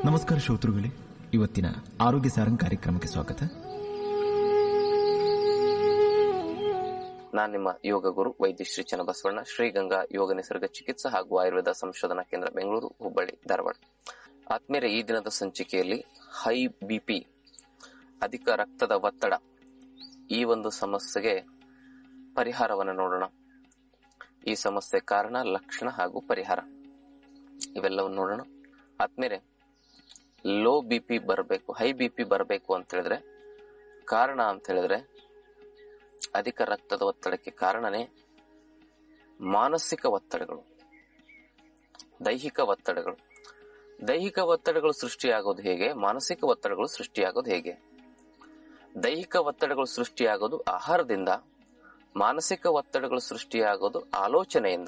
ನಮಸ್ಕಾರ ಶ್ರೋತೃಗಳೇ ಇವತ್ತಿನ ಆರೋಗ್ಯ ಸಾರಂಗ್ ಕಾರ್ಯಕ್ರಮಕ್ಕೆ ಸ್ವಾಗತ ನಾನು ನಿಮ್ಮ ಯೋಗ ಗುರು ವೈದ್ಯ ಶ್ರೀ ಚನ್ನಬಸವಣ್ಣ ಶ್ರೀಗಂಗಾ ಯೋಗ ನಿಸರ್ಗ ಚಿಕಿತ್ಸಾ ಹಾಗೂ ಆಯುರ್ವೇದ ಸಂಶೋಧನಾ ಕೇಂದ್ರ ಬೆಂಗಳೂರು ಹುಬ್ಬಳ್ಳಿ ಧಾರವಾಡ ಆತ್ಮೀಯರೇ ಈ ದಿನದ ಸಂಚಿಕೆಯಲ್ಲಿ ಹೈ ಬಿಪಿ ಅಧಿಕ ರಕ್ತದ ಒತ್ತಡ ಈ ಒಂದು ಸಮಸ್ಯೆಗೆ ಪರಿಹಾರವನ್ನು ನೋಡೋಣ ಈ ಸಮಸ್ಯೆ ಕಾರಣ ಲಕ್ಷಣ ಹಾಗೂ ಪರಿಹಾರ ಇವೆಲ್ಲವನ್ನು ನೋಡೋಣ ಆದ್ಮೇಲೆ ಲೋ ಬಿ ಪಿ ಬರಬೇಕು ಹೈ ಬಿ ಪಿ ಬರಬೇಕು ಅಂತ ಹೇಳಿದ್ರೆ ಕಾರಣ ಅಂತ ಹೇಳಿದ್ರೆ ಅಧಿಕ ರಕ್ತದ ಒತ್ತಡಕ್ಕೆ ಕಾರಣನೇ ಮಾನಸಿಕ ಒತ್ತಡಗಳು ದೈಹಿಕ ಒತ್ತಡಗಳು ದೈಹಿಕ ಒತ್ತಡಗಳು ಸೃಷ್ಟಿಯಾಗೋದು ಹೇಗೆ ಮಾನಸಿಕ ಒತ್ತಡಗಳು ಸೃಷ್ಟಿಯಾಗೋದು ಹೇಗೆ ದೈಹಿಕ ಒತ್ತಡಗಳು ಸೃಷ್ಟಿಯಾಗೋದು ಆಹಾರದಿಂದ ಮಾನಸಿಕ ಒತ್ತಡಗಳು ಸೃಷ್ಟಿಯಾಗೋದು ಆಲೋಚನೆಯಿಂದ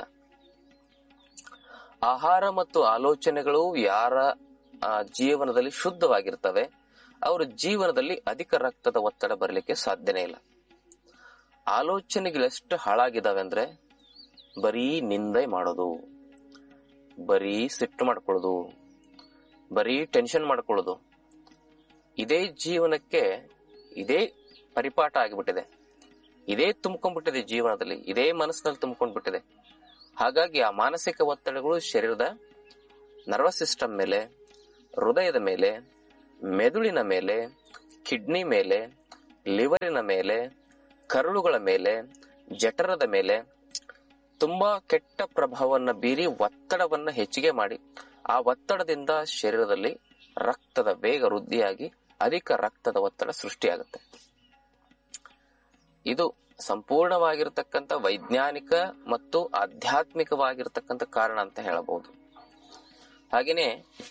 ಆಹಾರ ಮತ್ತು ಆಲೋಚನೆಗಳು ಯಾರ ಆ, ಜೀವನದಲ್ಲಿ ಶುದ್ಧವಾಗಿರ್ತವೆ ಅವರ ಜೀವನದಲ್ಲಿ ಅಧಿಕ ರಕ್ತದ ಒತ್ತಡ ಬರಲಿಕ್ಕೆ ಸಾಧ್ಯನೇ ಇಲ್ಲ ಆಲೋಚನೆಗಳು ಎಷ್ಟು ಹಾಳಾಗಿದಾವೆ ಅಂದ್ರೆ ಬರೀ ನಿಂದೆ ಮಾಡೋದು ಬರೀ ಸಿಟ್ಟು ಮಾಡ್ಕೊಳ್ಳೋದು ಬರೀ ಟೆನ್ಷನ್ ಮಾಡ್ಕೊಳ್ಳೋದು ಇದೇ ಜೀವನಕ್ಕೆ ಇದೇ ಪರಿಪಾಠ ಆಗಿಬಿಟ್ಟಿದೆ ಇದೇ ತುಂಬ್ಕೊಂಡ್ಬಿಟ್ಟಿದೆ ಜೀವನದಲ್ಲಿ ಇದೇ ಮನಸ್ಸಿನಲ್ಲಿ ತುಂಬ್ಕೊಂಡ್ಬಿಟ್ಟಿದೆ ಹಾಗಾಗಿ ಆ ಮಾನಸಿಕ ಒತ್ತಡಗಳು ಶರೀರದ ನರ್ವಸ್ ಸಿಸ್ಟಮ್ ಮೇಲೆ ಹೃದಯದ ಮೇಲೆ ಮೆದುಳಿನ ಮೇಲೆ ಕಿಡ್ನಿ ಮೇಲೆ ಲಿವರಿನ ಮೇಲೆ ಕರುಳುಗಳ ಮೇಲೆ ಜಠರದ ಮೇಲೆ ತುಂಬಾ ಕೆಟ್ಟ ಪ್ರಭಾವವನ್ನ ಬೀರಿ ಒತ್ತಡವನ್ನ ಹೆಚ್ಚಿಗೆ ಮಾಡಿ ಆ ಒತ್ತಡದಿಂದ ಶರೀರದಲ್ಲಿ ರಕ್ತದ ವೇಗ ವೃದ್ಧಿಯಾಗಿ ಅಧಿಕ ರಕ್ತದ ಒತ್ತಡ ಸೃಷ್ಟಿಯಾಗುತ್ತೆ ಇದು ಸಂಪೂರ್ಣವಾಗಿರ್ತಕ್ಕಂಥ ವೈಜ್ಞಾನಿಕ ಮತ್ತು ಆಧ್ಯಾತ್ಮಿಕವಾಗಿರ್ತಕ್ಕಂಥ ಕಾರಣ ಅಂತ ಹೇಳಬಹುದು ಹಾಗೇನೆ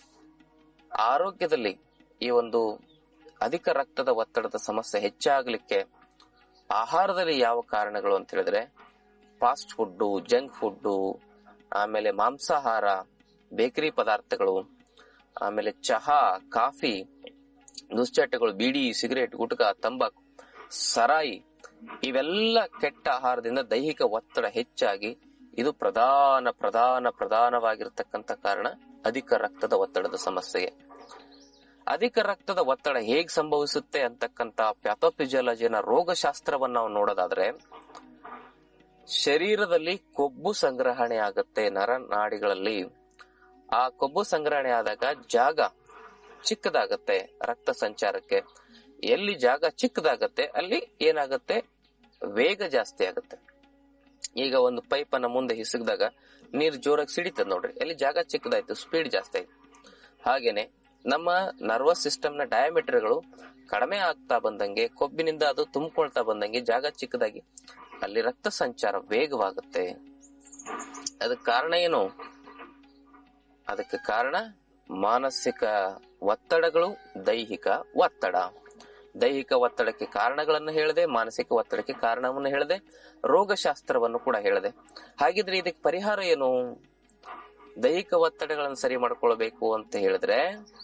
ಆರೋಗ್ಯದಲ್ಲಿ ಈ ಒಂದು ಅಧಿಕ ರಕ್ತದ ಒತ್ತಡದ ಸಮಸ್ಯೆ ಹೆಚ್ಚಾಗಲಿಕ್ಕೆ ಆಹಾರದಲ್ಲಿ ಯಾವ ಕಾರಣಗಳು ಅಂತ ಹೇಳಿದ್ರೆ ಫಾಸ್ಟ್ ಫುಡ್ಡು ಜಂಕ್ ಫುಡ್ಡು ಆಮೇಲೆ ಮಾಂಸಾಹಾರ ಬೇಕರಿ ಪದಾರ್ಥಗಳು ಆಮೇಲೆ ಚಹಾ ಕಾಫಿ ದುಶ್ಚಟಗಳು ಬೀಡಿ ಸಿಗರೇಟ್ ಗುಟ್ಕಾ ತಂಬಾಕು ಸರಾಯಿ ಇವೆಲ್ಲ ಕೆಟ್ಟ ಆಹಾರದಿಂದ ದೈಹಿಕ ಒತ್ತಡ ಹೆಚ್ಚಾಗಿ ಇದು ಪ್ರಧಾನ ಪ್ರಧಾನ ಪ್ರಧಾನವಾಗಿರ್ತಕ್ಕಂಥ ಕಾರಣ ಅಧಿಕ ರಕ್ತದ ಒತ್ತಡದ ಸಮಸ್ಯೆಗೆ ಅಧಿಕ ರಕ್ತದ ಒತ್ತಡ ಹೇಗ್ ಸಂಭವಿಸುತ್ತೆ ಅಂತಕ್ಕಂತ ಪ್ಯಾಥೋಫಿಸಿಯಾಲಜಿನ ರೋಗಶಾಸ್ತ್ರವನ್ನ ನಾವು ನೋಡೋದಾದ್ರೆ ಶರೀರದಲ್ಲಿ ಕೊಬ್ಬು ಸಂಗ್ರಹಣೆ ಆಗುತ್ತೆ ನರನಾಡಿಗಳಲ್ಲಿ ಆ ಕೊಬ್ಬು ಸಂಗ್ರಹಣೆ ಆದಾಗ ಜಾಗ ಚಿಕ್ಕದಾಗತ್ತೆ ರಕ್ತ ಸಂಚಾರಕ್ಕೆ ಎಲ್ಲಿ ಜಾಗ ಚಿಕ್ಕದಾಗತ್ತೆ ಅಲ್ಲಿ ಏನಾಗತ್ತೆ ವೇಗ ಜಾಸ್ತಿ ಆಗುತ್ತೆ ಈಗ ಒಂದು ಪೈಪ್ ಅನ್ನ ಮುಂದೆ ಹಿಸುಕಿದಾಗ ನೀರು ಜೋರಾಗಿ ಸಿಡಿತದ ನೋಡ್ರಿ ಅಲ್ಲಿ ಜಾಗ ಚಿಕ್ಕದಾಯ್ತು ಸ್ಪೀಡ್ ಜಾಸ್ತಿ ಆಯ್ತು ಹಾಗೇನೆ ನಮ್ಮ ನರ್ವಸ್ ಸಿಸ್ಟಮ್ ನ ಡಯಾಮೀಟರ್ಗಳು ಕಡಿಮೆ ಆಗ್ತಾ ಬಂದಂಗೆ ಕೊಬ್ಬಿನಿಂದ ಅದು ತುಂಬಿಕೊಳ್ತಾ ಬಂದಂಗೆ ಜಾಗ ಚಿಕ್ಕದಾಗಿ ಅಲ್ಲಿ ರಕ್ತ ಸಂಚಾರ ವೇಗವಾಗುತ್ತೆ ಅದಕ್ಕೆ ಕಾರಣ ಏನು ಅದಕ್ಕೆ ಕಾರಣ ಮಾನಸಿಕ ಒತ್ತಡಗಳು ದೈಹಿಕ ಒತ್ತಡ ದೈಹಿಕ ಒತ್ತಡಕ್ಕೆ ಕಾರಣಗಳನ್ನು ಹೇಳಿದೆ ಮಾನಸಿಕ ಒತ್ತಡಕ್ಕೆ ಕಾರಣವನ್ನು ಹೇಳಿದೆ ರೋಗಶಾಸ್ತ್ರವನ್ನು ಕೂಡ ಹೇಳಿದೆ ಹಾಗಿದ್ರೆ ಇದಕ್ಕೆ ಪರಿಹಾರ ಏನು ದೈಹಿಕ ಒತ್ತಡಗಳನ್ನು ಸರಿ ಮಾಡ್ಕೊಳ್ಬೇಕು ಅಂತ ಹೇಳಿದ್ರೆ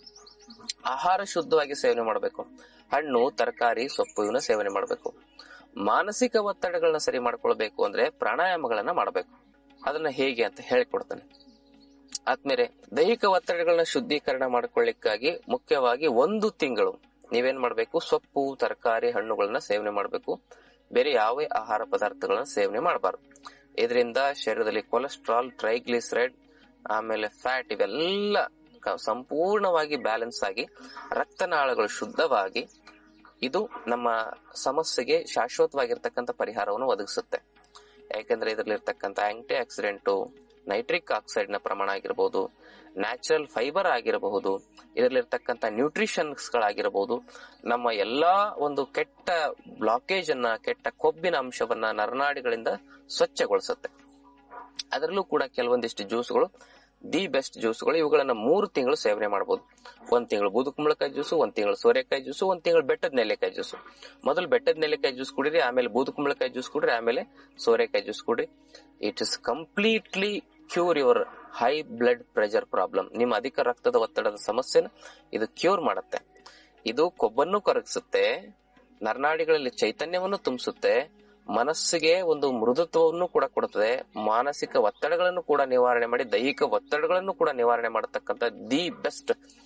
ಆಹಾರ ಶುದ್ಧವಾಗಿ ಸೇವನೆ ಮಾಡಬೇಕು ಹಣ್ಣು ತರಕಾರಿ ಸೊಪ್ಪು ಇವನ್ನ ಸೇವನೆ ಮಾಡಬೇಕು ಮಾನಸಿಕ ಒತ್ತಡಗಳನ್ನ ಸರಿ ಮಾಡ್ಕೊಳ್ಬೇಕು ಅಂದ್ರೆ ಪ್ರಾಣಾಯಾಮಗಳನ್ನ ಮಾಡಬೇಕು ಅದನ್ನ ಹೇಗೆ ಅಂತ ಹೇಳಿಕೊಡ್ತಾನೆ ಆದ್ಮೇಲೆ ದೈಹಿಕ ಒತ್ತಡಗಳನ್ನ ಶುದ್ಧೀಕರಣ ಮಾಡ್ಕೊಳ್ಳಿಕ್ಕಾಗಿ ಮುಖ್ಯವಾಗಿ ಒಂದು ತಿಂಗಳು ನೀವೇನ್ ಮಾಡ್ಬೇಕು ಸೊಪ್ಪು ತರಕಾರಿ ಹಣ್ಣುಗಳನ್ನ ಸೇವನೆ ಮಾಡಬೇಕು ಬೇರೆ ಯಾವ ಆಹಾರ ಪದಾರ್ಥಗಳನ್ನ ಸೇವನೆ ಮಾಡಬಾರ್ದು ಇದರಿಂದ ಶರೀರದಲ್ಲಿ ಕೊಲೆಸ್ಟ್ರಾಲ್ ಟ್ರೈಗ್ಲಿಸರೈಡ್ ಆಮೇಲೆ ಫ್ಯಾಟ್ ಇವೆಲ್ಲ ಕ- ಸಂಪೂರ್ಣವಾಗಿ ಬ್ಯಾಲೆನ್ಸ್ ಆಗಿ ರಕ್ತನಾಳಗಳು ಶುದ್ಧವಾಗಿ ಇದು ನಮ್ಮ ಸಮಸ್ಯೆಗೆ ಶಾಶ್ವತವಾಗಿರ್ತಕ್ಕಂಥ ಪರಿಹಾರವನ್ನು ಒದಗಿಸುತ್ತೆ ಯಾಕೆಂದ್ರೆ ಇದರಲ್ಲಿರ್ತಕ್ಕಂಥ ಆಂಟಿ ಆಕ್ಸಿಡೆಂಟು ನೈಟ್ರಿಕ್ ಆಕ್ಸೈಡ್ ನ ಪ್ರಮಾಣ ಆಗಿರಬಹುದು ನ್ಯಾಚುರಲ್ ಫೈಬರ್ ಆಗಿರಬಹುದು ಇದರಲ್ಲಿರ್ತಕ್ಕಂಥ ನ್ಯೂಟ್ರಿಷನ್ಸ್ ಗಳಾಗಿರಬಹುದು ನಮ್ಮ ಎಲ್ಲಾ ಒಂದು ಕೆಟ್ಟ ಬ್ಲಾಕೇಜ್ ಅನ್ನ ಕೆಟ್ಟ ಕೊಬ್ಬಿನ ಅಂಶವನ್ನ ನರನಾಡಿಗಳಿಂದ ಸ್ವಚ್ಛಗೊಳಿಸುತ್ತೆ ಅದರಲ್ಲೂ ಕೂಡ ಕೆಲವೊಂದಿಷ್ಟು ಜ್ಯೂಸ್ಗಳು ದಿ ಬೆಸ್ಟ್ ಜ್ಯೂಸ್ಗಳು ಇವುಗಳನ್ನ ಮೂರು ತಿಂಗಳು ಸೇವನೆ ಮಾಡಬಹುದು ಒಂದ್ ತಿಂಗಳು ಬೂದು ಕುಂಬಳಕಾಯಿ ಜ್ಯೂಸು ಒಂದ್ ತಿಂಗಳು ಸೋರೆಕಾಯಿ ಜ್ಯೂಸು ಒಂದ್ ತಿಂಗಳು ಬೆಟ್ಟದ ನೆಲ್ಲಿಕಾಯಿ ಜ್ಯೂಸು ಮೊದಲು ಬೆಟ್ಟದ ನೆಲ್ಲಿಕಾಯಿ ಜ್ಯೂಸ್ ಕುಡಿರಿ ಆಮೇಲೆ ಬೂದು ಕುಂಬಳಕಾಯಿ ಜ್ಯೂಸ್ ಕುಡ್ರಿ ಆಮೇಲೆ ಸೋರೆಕಾಯಿ ಜ್ಯೂಸ್ ಕುಡ್ರಿ it is completely cure your high blood pressure problem ನಿಮ್ಮ ಅಧಿಕ ರಕ್ತದ ಒತ್ತಡದ ಸಮಸ್ಯೆನ ಇದು ಕ್ಯೂರ್ ಮಾಡುತ್ತೆ ಇದು ಕೊಬ್ಬನ್ನು ಕರಗಿಸುತ್ತೆ ನರನಾಡಿಗಳಲ್ಲಿ ಚೈತನ್ಯವನ್ನು ತುಂಬಿಸುತ್ತೆ ಮನಸ್ಸಿಗೆ ಒಂದು ಮೃದುತ್ವವನ್ನು ಕೂಡ ಕೊಡುತ್ತದೆ ಮಾನಸಿಕ ಒತ್ತಡಗಳನ್ನು ಕೂಡ ನಿವಾರಣೆ ಮಾಡಿ ದೈಹಿಕ ಒತ್ತಡಗಳನ್ನು ಕೂಡ ನಿವಾರಣೆ ಮಾಡತಕ್ಕಂತ ದಿ ಬೆಸ್ಟ್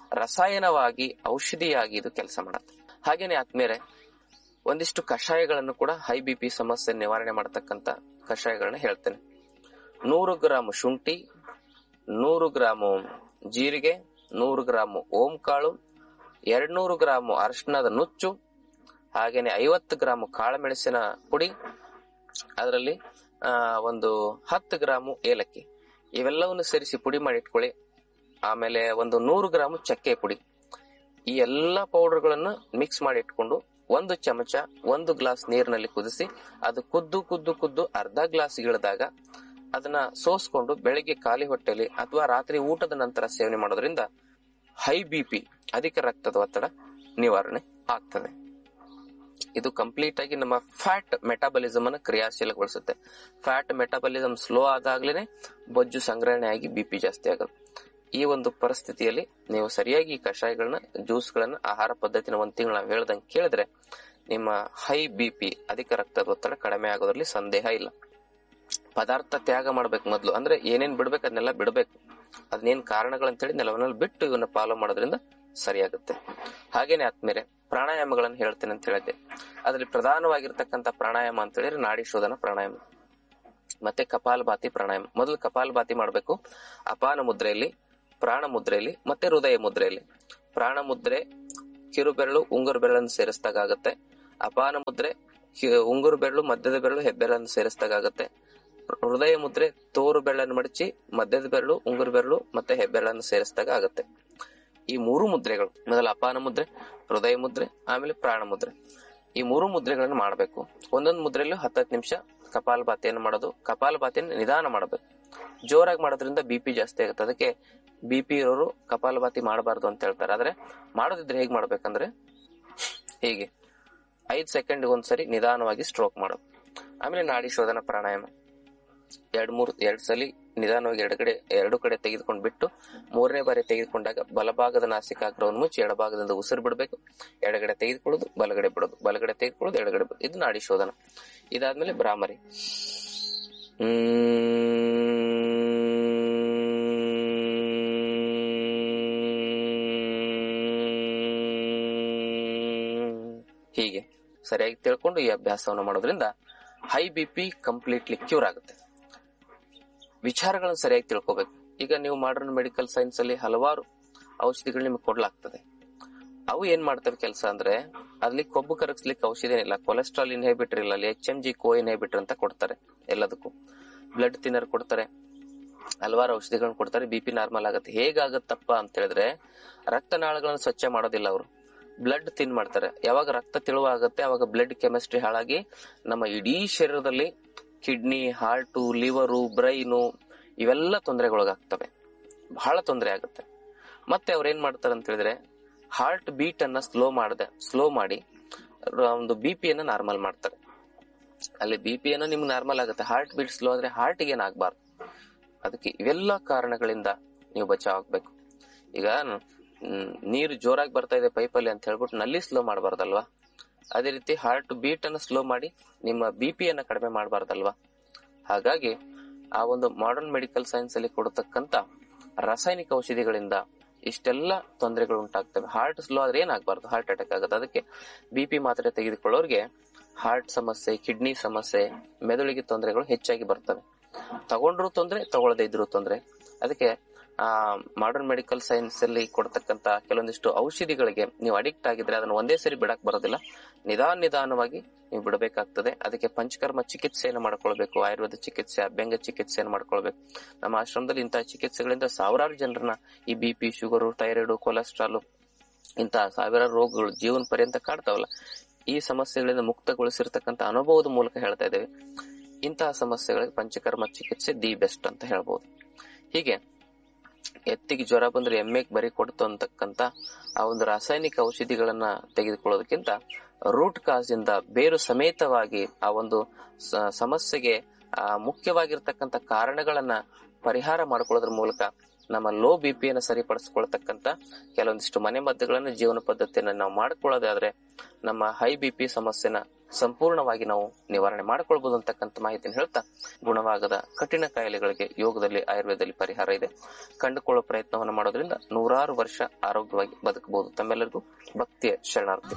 ರಸಾಯನವಾಗಿ ಔಷಧಿಯಾಗಿ ಇದು ಕೆಲಸ ಮಾಡುತ್ತೆ ಹಾಗೇನೆ ಆದ್ಮೇಲೆ ಒಂದಿಷ್ಟು ಕಷಾಯಗಳನ್ನು ಕೂಡ ಹೈ ಬಿ ಪಿ ಸಮಸ್ಯೆ ನಿವಾರಣೆ ಮಾಡತಕ್ಕಂತ ಕಷಾಯಗಳನ್ನ ಹೇಳ್ತೇನೆ ನೂರು ಗ್ರಾಮ್ ಶುಂಠಿ ನೂರು ಗ್ರಾಮು ಜೀರಿಗೆ ನೂರು ಗ್ರಾಮು ಓಂ ಕಾಳು ಎರಡ್ನೂರು ಗ್ರಾಮು ಅರಿಶಿಣದ ನುಚ್ಚು ಹಾಗೇನೆ ಐವತ್ತು ಗ್ರಾಮು ಕಾಳುಮೆಣಸಿನ ಪುಡಿ ಅದರಲ್ಲಿ ಆ, ಒಂದು ಹತ್ತು ಗ್ರಾಮು ಏಲಕ್ಕಿ ಇವೆಲ್ಲವನ್ನು ಸೇರಿಸಿ ಪುಡಿ ಮಾಡಿ ಇಟ್ಕೊಳ್ಳಿ ಆಮೇಲೆ ಒಂದು ನೂರು ಗ್ರಾಮು ಚಕ್ಕೆ ಪುಡಿ ಈ ಎಲ್ಲಾ ಪೌಡರ್ಗಳನ್ನು ಮಿಕ್ಸ್ ಮಾಡಿ ಇಟ್ಕೊಂಡು ಒಂದು ಚಮಚ ಒಂದು ಗ್ಲಾಸ್ ನೀರಿನಲ್ಲಿ ಕುದಿಸಿ ಅದು ಕುದ್ದು ಕುದ್ದು ಕುದ್ದು ಅರ್ಧ ಗ್ಲಾಸ್ ಇಳಿದಾಗ ಅದನ್ನ ಸೋಸ್ಕೊಂಡು ಬೆಳಿಗ್ಗೆ ಖಾಲಿ ಹೊಟ್ಟೆಲಿ ಅಥವಾ ರಾತ್ರಿ ಊಟದ ನಂತರ ಸೇವನೆ ಮಾಡೋದ್ರಿಂದ ಹೈ ಬಿ ಪಿ ಅಧಿಕ ರಕ್ತದ ಒತ್ತಡ ನಿವಾರಣೆ ಆಗ್ತದೆ ಇದು ಕಂಪ್ಲೀಟ್ ಆಗಿ ನಮ್ಮ ಫ್ಯಾಟ್ ಮೆಟಾಬಲಿಸಮ್ ಅನ್ನು ಕ್ರಿಯಾಶೀಲಗೊಳಿಸುತ್ತೆ ಫ್ಯಾಟ್ ಮೆಟಾಬಲಿಸಮ್ ಸ್ಲೋ ಆದಾಗ್ಲೇನೆ ಬೊಜ್ಜು ಸಂಗ್ರಹಣೆ ಆಗಿ ಬಿಪಿ ಜಾಸ್ತಿ ಆಗೋದು ಈ ಒಂದು ಪರಿಸ್ಥಿತಿಯಲ್ಲಿ ನೀವು ಸರಿಯಾಗಿ ಈ ಕಷಾಯಗಳನ್ನ ಜ್ಯೂಸ್ಗಳನ್ನ ಆಹಾರ ಪದ್ಧತಿನ ಒಂದ್ ತಿಂಗಳು ನಾವು ಹೇಳ್ದಂಗೆ ಕೇಳಿದ್ರೆ ನಿಮ್ಮ ಹೈ ಬಿಪಿ ಅಧಿಕ ರಕ್ತದ ಒತ್ತಡ ಕಡಿಮೆ ಆಗೋದ್ರಲ್ಲಿ ಸಂದೇಹ ಇಲ್ಲ ಪದಾರ್ಥ ತ್ಯಾಗ ಮಾಡ್ಬೇಕು ಮೊದಲು ಅಂದ್ರೆ ಏನೇನ್ ಬಿಡ್ಬೇಕು ಅದನ್ನೆಲ್ಲ ಬಿಡ್ಬೇಕು ಅದನ್ನೇನ್ ಕಾರಣಗಳಂತೇಳಿ ನೆಲವನ್ನಲ್ಲಿ ಬಿಟ್ಟು ಇವನ್ನ ಫಾಲೋ ಮಾಡೋದ್ರಿಂದ ಸರಿಯಾಗುತ್ತೆ ಹಾಗೇನೆ ಆದ್ಮೇಲೆ ಪ್ರಾಣಾಯಾಮಗಳನ್ನು ಹೇಳ್ತೇನೆ ಅಂತ ಹೇಳಿದ್ದೆ ಅದರಲ್ಲಿ ಪ್ರಧಾನವಾಗಿರ್ತಕ್ಕಂಥ ಪ್ರಾಣಾಯಾಮ ಅಂತ ಹೇಳಿದ್ರೆ ನಾಡಿ ಶೋಧನ ಪ್ರಾಣಾಯಾಮ ಮತ್ತೆ ಕಪಾಲಭಾತಿ ಪ್ರಾಣಾಯಾಮ ಮೊದಲು ಕಪಾಲಭಾತಿ ಮಾಡಬೇಕು ಅಪಾನ ಮುದ್ರೆಯಲ್ಲಿ ಪ್ರಾಣ ಮುದ್ರೆಯಲ್ಲಿ ಮತ್ತೆ ಹೃದಯ ಮುದ್ರೆಯಲ್ಲಿ ಪ್ರಾಣ ಮುದ್ರೆ ಕಿರು ಬೆರಳು ಉಂಗುರು ಬೆರಳನ್ನು ಸೇರಿಸಿದಾಗ ಆಗುತ್ತೆ ಅಪಾನ ಮುದ್ರೆ ಕಿ- ಉಂಗುರು ಬೆರಳು ಮಧ್ಯದ ಬೆರಳು ಹೆಬ್ಬೆರಳನ್ನು ಸೇರಿಸಿದಾಗ ಆಗುತ್ತೆ ಹೃದಯ ಮುದ್ರೆ ತೋರು ಬೆರಳನ್ನು ಮಡಚಿ ಮಧ್ಯದ ಬೆರಳು ಉಂಗುರು ಬೆರಳು ಮತ್ತೆ ಹೆಬ್ಬೆರಳನ್ನು ಸೇರಿಸಿದಾಗ ಆಗುತ್ತೆ ಈ ಮೂರು ಮುದ್ರೆಗಳು ಮೊದಲ ಅಪಾನ ಮುದ್ರೆ ಹೃದಯ ಮುದ್ರೆ ಆಮೇಲೆ ಪ್ರಾಣ ಮುದ್ರೆ ಈ ಮೂರು ಮುದ್ರೆಗಳನ್ನು ಮಾಡಬೇಕು ಒಂದೊಂದು ಮುದ್ರೆಯಲ್ಲೂ ಹತ್ತತ್ತು ನಿಮಿಷ ಕಪಾಲಭಾತಿಯನ್ನು ಮಾಡೋದು ಕಪಾಲಭಾತಿಯನ್ನು ನಿಧಾನ ಮಾಡಬೇಕು ಜೋರಾಗಿ ಮಾಡೋದ್ರಿಂದ ಬಿ ಪಿ ಜಾಸ್ತಿ ಆಗುತ್ತೆ ಅದಕ್ಕೆ ಬಿ ಪಿ ಇರೋರು ಕಪಾಲಭಾತಿ ಮಾಡಬಾರ್ದು ಅಂತ ಹೇಳ್ತಾರೆ ಆದ್ರೆ ಮಾಡೋದಿದ್ರೆ ಹೇಗ್ ಮಾಡ್ಬೇಕಂದ್ರೆ ಹೀಗೆ ಐದ್ ಸೆಕೆಂಡ್ ಒಂದ್ಸರಿ ನಿಧಾನವಾಗಿ ಸ್ಟ್ರೋಕ್ ಮಾಡೋದು ಆಮೇಲೆ ನಾಡಿ ಶೋಧನ ಪ್ರಾಣಾಯಾಮ ಎರಡ್ ಮೂರ್ ಎರಡ್ ಸಲಿ ನಿಧಾನವಾಗಿ ಎರಡು ಕಡೆ ಎರಡು ಕಡೆ ತೆಗೆದುಕೊಂಡು ಬಿಟ್ಟು ಮೂರನೇ ಬಾರಿ ತೆಗೆದುಕೊಂಡಾಗ ಬಲಭಾಗದ ನಾಸಿಕಾಗ್ರವನ್ನು ಮುಚ್ಚಿ ಎಡಭಾಗದಿಂದ ಉಸಿರು ಬಿಡಬೇಕು ಎಡಗಡೆ ತೆಗೆದುಕೊಳ್ಳೋದು ಬಲಗಡೆ ಬಿಡೋದು ಬಲಗಡೆ ತೆಗೆದುಕೊಳ್ಳೋದು ಎಡಗಡೆ ಬಿಡೋದು ಇದು ನಾಡಿ ಶೋಧನ ಇದಾದ್ಮೇಲೆ ಭ್ರಾಮರಿ ಹೀಗೆ ಸರಿಯಾಗಿ ತಿಳ್ಕೊಂಡು ಈ ಅಭ್ಯಾಸವನ್ನು ಮಾಡೋದ್ರಿಂದ high B P completely cure ಆಗುತ್ತೆ ವಿಚಾರಗಳನ್ನು ಸರಿಯಾಗಿ ತಿಳ್ಕೊಬೇಕು ಈಗ ನೀವು ಮಾಡರ್ನ್ ಮೆಡಿಕಲ್ ಸೈನ್ಸ್ ಅಲ್ಲಿ ಹಲವಾರು ಔಷಧಿಗಳು ನಿಮಗೆ ಕೊಡ್ಲಾಗ್ತದೆ ಅವು ಏನ್ ಮಾಡ್ತವೆ ಕೆಲಸ ಅಂದ್ರೆ ಅಲ್ಲಿ ಕೊಬ್ಬು ಕರಗಿಸ್ಲಿಕ್ಕೆ ಔಷಧಿ ಏನಿಲ್ಲ ಕೊಲೆಸ್ಟ್ರಾಲ್ ಇನ್ಹಿಬಿಟರ್ ಇಲ್ಲ ಅಲ್ಲಿ H M G co inhibitor ಅಂತ ಕೊಡ್ತಾರೆ ಎಲ್ಲದಕ್ಕೂ ಬ್ಲಡ್ ತಿನ್ನರ್ ಕೊಡ್ತಾರೆ ಹಲವಾರು ಔಷಧಿಗಳನ್ನ ಕೊಡ್ತಾರೆ ಬಿ ಪಿ ನಾರ್ಮಲ್ ಆಗುತ್ತೆ ಹೇಗಾಗತ್ತಪ್ಪ ಅಂತ ಹೇಳಿದ್ರೆ ರಕ್ತನಾಳಗಳನ್ನು ಸ್ವಚ್ಛ ಮಾಡೋದಿಲ್ಲ ಅವರು ಬ್ಲಡ್ ತಿನ್ ಮಾಡ್ತಾರೆ ಯಾವಾಗ ರಕ್ತ ತಿಳುವಾಗುತ್ತೆ ಅವಾಗ ಬ್ಲಡ್ ಕೆಮಿಸ್ಟ್ರಿ ಹಾಳಾಗಿ ನಮ್ಮ ಇಡೀ ಶರೀರದಲ್ಲಿ ಕಿಡ್ನಿ ಹಾರ್ಟು ಲಿವರು ಬ್ರೈನು ಇವೆಲ್ಲ ತೊಂದರೆಗೊಳಗಾಗ್ತವೆ ಬಹಳ ತೊಂದರೆ ಆಗುತ್ತೆ ಮತ್ತೆ ಅವ್ರು ಏನ್ ಮಾಡ್ತಾರೆ ಅಂತ ಹೇಳಿದ್ರೆ ಹಾರ್ಟ್ ಬೀಟ್ ಅನ್ನ ಸ್ಲೋ ಮಾಡದೆ ಸ್ಲೋ ಮಾಡಿ ರ- ಒಂದು ಬಿ ಪಿ ಅನ್ನ ನಾರ್ಮಲ್ ಮಾಡ್ತಾರೆ ಅಲ್ಲಿ ಬಿ ಪಿ ಅನ್ನ ನಿಮ್ಗೆ ನಾರ್ಮಲ್ ಆಗುತ್ತೆ ಹಾರ್ಟ್ ಬೀಟ್ ಸ್ಲೋ ಆದ್ರೆ ಹಾರ್ಟ್ ಏನಾಗಬಾರ್ದು ಅದಕ್ಕೆ ಇವೆಲ್ಲ ಕಾರಣಗಳಿಂದ ನೀವು ಬಚಾವ್ ಆಗ್ಬೇಕು ಈಗ ಮ್, ನೀರು ಜೋರಾಗಿ ಬರ್ತಾ ಇದೆ ಪೈಪಲ್ಲಿ ಅಂತ ಹೇಳ್ಬಿಟ್ಟು ನಲ್ಲಿ ಸ್ಲೋ ಮಾಡಬಾರ್ದಲ್ವಾ ಅದೇ ರೀತಿ ಹಾರ್ಟ್ ಬೀಟ್ ಅನ್ನ ಸ್ಲೋ ಮಾಡಿ ನಿಮ್ಮ ಬಿ ಪಿ ಅನ್ನ ಕಡಿಮೆ ಮಾಡಬಾರ್ದಲ್ವಾ ಹಾಗಾಗಿ ಆ ಒಂದು ಮಾಡರ್ನ್ ಮೆಡಿಕಲ್ ಸೈನ್ಸ್ ಅಲ್ಲಿ ಕೊಡತಕ್ಕಂತ ರಾಸಾಯನಿಕ ಔಷಧಿಗಳಿಂದ ಇಷ್ಟೆಲ್ಲ ತೊಂದರೆಗಳು ಉಂಟಾಗ್ತವೆ ಹಾರ್ಟ್ ಸ್ಲೋ ಆದ್ರೆ ಏನಾಗಬಾರ್ದು ಹಾರ್ಟ್ ಅಟ್ಯಾಕ್ ಆಗುತ್ತೆ ಅದಕ್ಕೆ ಬಿ ಪಿ ಮಾತ್ರೆ ತೆಗೆದುಕೊಳ್ಳೋರಿಗೆ ಹಾರ್ಟ್ ಸಮಸ್ಯೆ ಕಿಡ್ನಿ ಸಮಸ್ಯೆ ಮೆದುಳಿಗೆ ತೊಂದರೆಗಳು ಹೆಚ್ಚಾಗಿ ಬರ್ತವೆ ತಗೊಂಡ್ರು ತೊಂದ್ರೆ ತಗೊಳ್ಳದೇ ಇದ್ರು ತೊಂದ್ರೆ ಅದಕ್ಕೆ ಆ ಮಾಡರ್ನ್ ಮೆಡಿಕಲ್ ಸೈನ್ಸ್ ಅಲ್ಲಿ ಕೊಡ್ತಕ್ಕಂತ ಕೆಲವೊಂದಿಷ್ಟು ಔಷಧಿಗಳಿಗೆ ನೀವು ಅಡಿಕ್ಟ್ ಆಗಿದ್ರೆ ಅದನ್ನ ಒಂದೇ ಸರಿ ಬಿಡಕ್ ಬರೋದಿಲ್ಲ ನಿಧಾನ ನಿಧಾನವಾಗಿ ನೀವು ಬಿಡಬೇಕಾಗ್ತದೆ ಅದಕ್ಕೆ ಪಂಚಕರ್ಮ ಚಿಕಿತ್ಸೆಯನ್ನು ಮಾಡ್ಕೊಳ್ಬೇಕು ಆಯುರ್ವೇದ ಚಿಕಿತ್ಸೆ ಅಭ್ಯಂಗ ಚಿಕಿತ್ಸೆಯನ್ನು ಮಾಡ್ಕೊಳ್ಬೇಕು ನಮ್ಮ ಆಶ್ರಮದಲ್ಲಿ ಇಂತಹ ಚಿಕಿತ್ಸೆಗಳಿಂದ ಸಾವಿರಾರು ಜನರನ್ನ ಈ B P sugar thyroid cholesterol ಇಂತಹ ಸಾವಿರಾರು ರೋಗಗಳು ಜೀವನ ಪರ್ಯಂತ ಕಾಡ್ತಾವಲ್ಲ ಈ ಸಮಸ್ಯೆಗಳಿಂದ ಮುಕ್ತಗೊಳಿಸಿರ್ತಕ್ಕಂಥ ಅನುಭವದ ಮೂಲಕ ಹೇಳ್ತಾ ಇದ್ದೇವೆ ಇಂತಹ ಸಮಸ್ಯೆಗಳಿಗೆ ಪಂಚಕರ್ಮ ಚಿಕಿತ್ಸೆ ದಿ ಬೆಸ್ಟ್ ಅಂತ ಹೇಳ್ಬೋದು ಹೀಗೆ ಎತ್ತಿಗೆ ಜ್ವರ ಬಂದ್ರೆ ಎಮ್ಮೆಗೆ ಬರಿ ಕೊಡ್ತು ಅಂತಕ್ಕಂತ ಆ ಒಂದು ರಾಸಾಯನಿಕ ಔಷಧಿಗಳನ್ನ ತೆಗೆದುಕೊಳ್ಳೋದಕ್ಕಿಂತ ರೂಟ್ ಕಾಸ್ ಇಂದ ಬೇರು ಸಮೇತವಾಗಿ ಆ ಒಂದು ಸ- ಸಮಸ್ಯೆಗೆ ಆ ಮುಖ್ಯವಾಗಿರ್ತಕ್ಕಂಥ ಕಾರಣಗಳನ್ನ ಪರಿಹಾರ ಮಾಡ್ಕೊಳ್ಳೋದ್ರ ಮೂಲಕ ನಮ್ಮ ಲೋ ಬಿ ಪಿಯನ್ನು ಸರಿಪಡಿಸ್ಕೊಳ್ತಕ್ಕಂತ ಕೆಲವೊಂದಿಷ್ಟು ಮನೆ ಮದ್ದುಗಳನ್ನ ಜೀವನ ಪದ್ಧತಿಯನ್ನ ನಾವು ಮಾಡ್ಕೊಳ್ಳೋದಾದ್ರೆ ನಮ್ಮ ಹೈ ಬಿ ಪಿ ಸಮಸ್ಯೆನ ಸಂಪೂರ್ಣವಾಗಿ ನಾವು ನಿವಾರಣೆ ಮಾಡಿಕೊಳ್ಬಹುದು ಅಂತಕ್ಕಂಥ ಮಾಹಿತಿಯನ್ನು ಹೇಳ್ತಾ ಗುಣವಾಗದ ಕಠಿಣ ಕಾಯಿಲೆಗಳಿಗೆ ಯೋಗದಲ್ಲಿ ಆಯುರ್ವೇದದಲ್ಲಿ ಪರಿಹಾರ ಇದೆ ಕಂಡುಕೊಳ್ಳುವ ಪ್ರಯತ್ನವನ್ನು ಮಾಡೋದ್ರಿಂದ ನೂರಾರು ವರ್ಷ ಆರೋಗ್ಯವಾಗಿ ಬದುಕಬಹುದು ತಮ್ಮೆಲ್ಲರಿಗೂ ಭಕ್ತಿಯ ಶರಣಾರ್ಥಿ